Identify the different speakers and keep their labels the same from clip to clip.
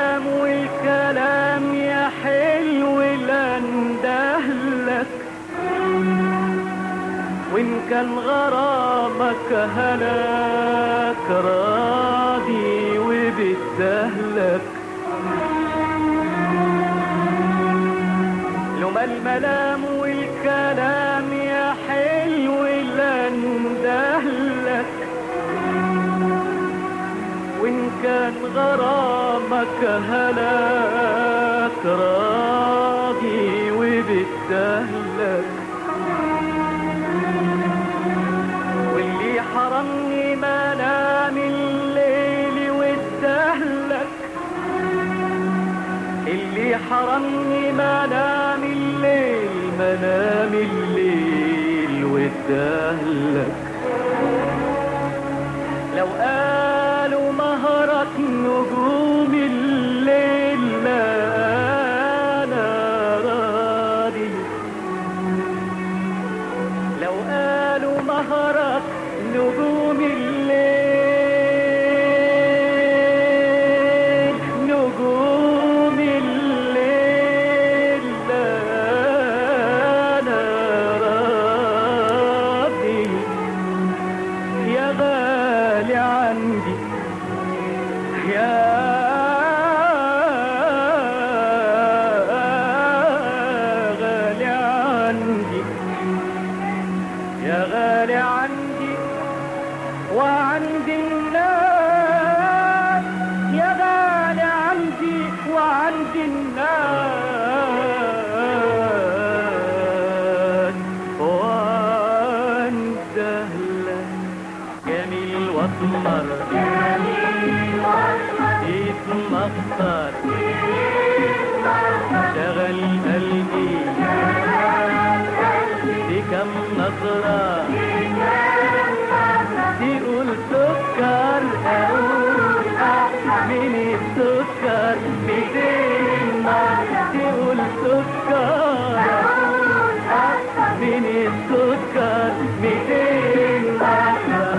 Speaker 1: الملام والكلام يا حلو لاندهلك وإن كان غرامك هلاك راضي وبتدهلك لما الملام والكلام يا حلو لاندهلك وإن كان غرامك هلاك راضي وبتدهلك واللي حرمني منام الليل وادهلك اللي حرمني منام الليل منام الليل وادهلك لو قالوا مهرة نجوم الليل لا أنا راضي لو قالوا مهرة نجوم الليل نجوم الليل لا أنا راضي يا غالي عندي يا غالي عندي يا غالي عندي وعندي الناس يا غالي عندي وعندي الناس وانت أهلك جميل واسمر اسم اخضر شغل قلبي دي كم نظرة تقول سكر اقول من السكر ميتين مرة تقول سكر من السكر ميتين مرة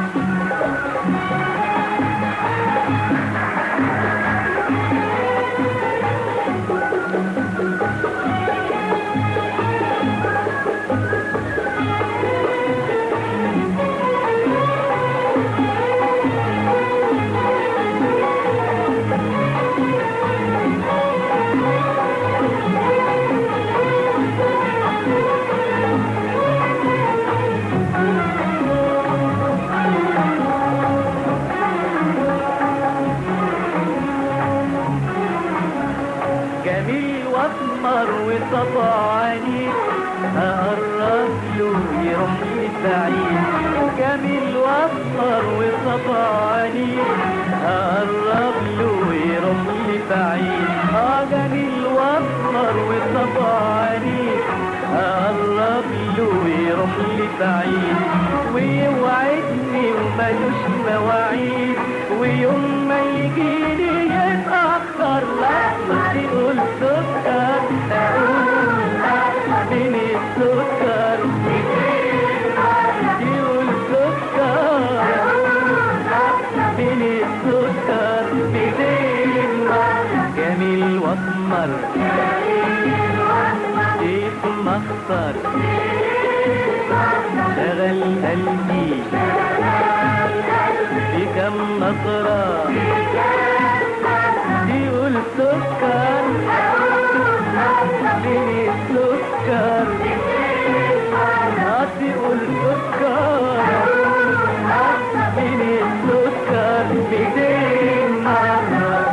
Speaker 1: جميل واسمر وصفى عينيك اقرب له يروح لي بعيد جميل واسمر وصفى عينيك اقرب له يروح لي بعيد اه جميل واسمر وصفى عينيك اقرب له يروح لي بعيد ويوعدني ومالوش مواعيد ويوم ما يجيلي يتأخر لا تقول سكر أقول من السكر يقول سكر من السكر بدين جميل واسمر اسم اخضر شغل قلبي في كم نظرة يقول سكر من السكر تقول سكر من السكر بدين مرة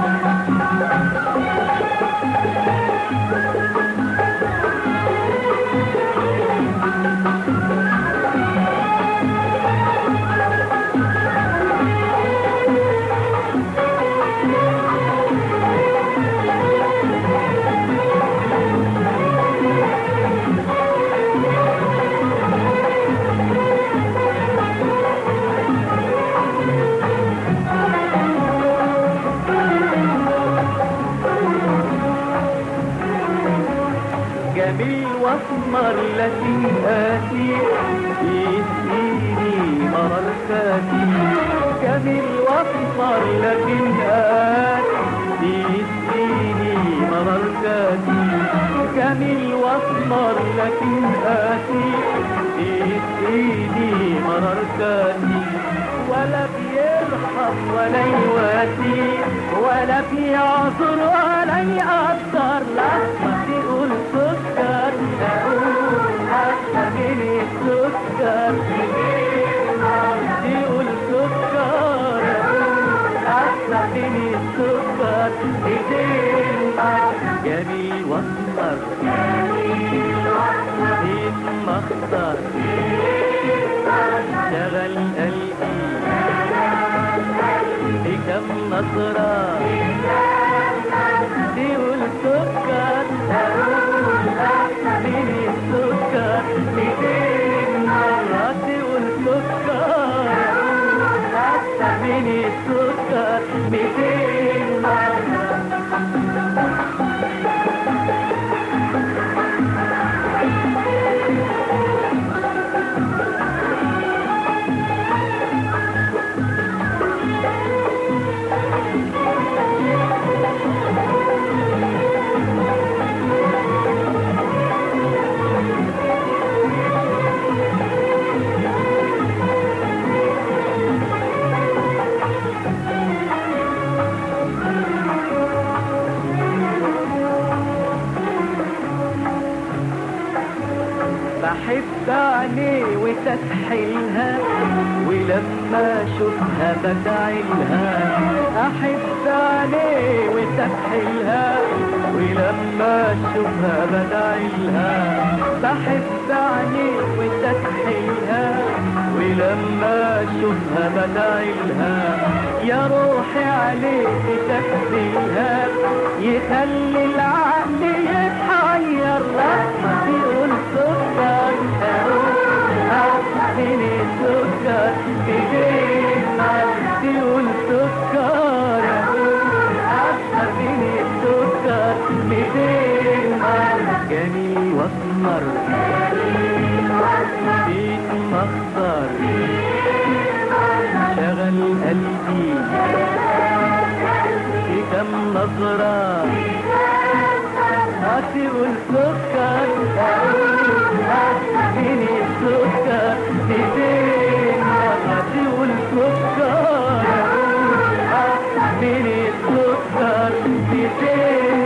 Speaker 1: جميل واسمر لكن قاسي يسقيني مرر فاتي جميل واسمر لكن قاسي جميل واسمر لكن قاسي ايد ايدي مرار كاسي ولا بيرحم ولا يواسي ولا بيعذر ولا يقدر لما تقول سكر اقول اكتر من السكر تقول سكر اكتر من السكر ايدين جميل واسمر ايد مخضر شغل قلبي بكم نظرة تقول سكر أقول أحسن من السكر ميتين مرة تقول سكر أقول أحسن من السكر ميتين مرة بحب عينيه وتسحيلها ولما اشوفها بدعيلها احب عينيه وتسحيلها ولما اشوفها بدعيلها بحب عينيه وتسحيلها ولما اشوفها بدعيلها يا روحي عليك تكفيها يخلي العقل يتحير لما يقول سكر من السكر بدينا تقول سكر أكثر من السكر بدينا جميل واسمر بيت مخضر شغل قلبي في كم نظرة هتقول سكر من السكر بدين هتقول سكر من السكر بدين